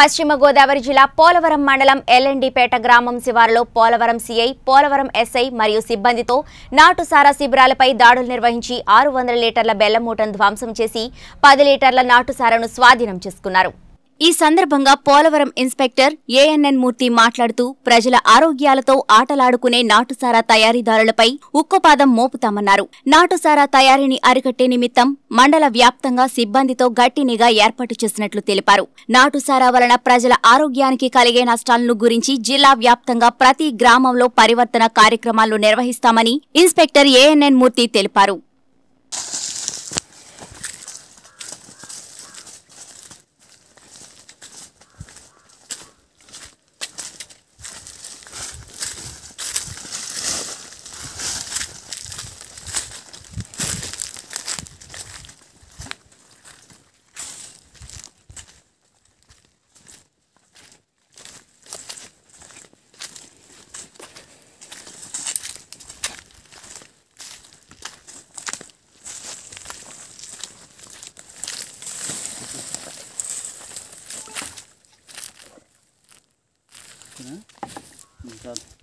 పశ్చిమ గోదావరి జిల్లా పోలవరం మండలం ఎల్ఎన్డిపేట గ్రామం శివారులో పోలవరం సిఐ పోలవరం ఎస్ఐ మరియు సిబ్బందితో నాటుసారా శిబిరాలపై దాడులు నిర్వహించి ఆరు వందల లీటర్ల బెల్లం మూటను ధ్వంసం చేసి పది లీటర్ల నాటుసారాను స్వాధీనం చేసుకున్నారు ఈ సందర్భంగా పోలవరం ఇన్స్పెక్టర్ ఏఎన్ఎన్ మూర్తి మాట్లాడుతూ ప్రజల ఆరోగ్యాలతో ఆటలాడుకునే నాటుసారా తయారీదారులపై ఉక్కుపాదం మోపుతామన్నారు నాటుసారా తయారీని అరికట్టే నిమిత్తం మండల వ్యాప్తంగా సిబ్బందితో గట్టి నిఘా ఏర్పాటు చేసినట్లు తెలిపారు నాటుసారా వలన ప్రజల ఆరోగ్యానికి కలిగే నష్టాలను గురించి జిల్లా వ్యాప్తంగా ప్రతి గ్రామంలో పరివర్తన కార్యక్రమాలు నిర్వహిస్తామని ఇన్స్పెక్టర్ ఏఎన్ఎన్ మూర్తి తెలిపారు ఇంకా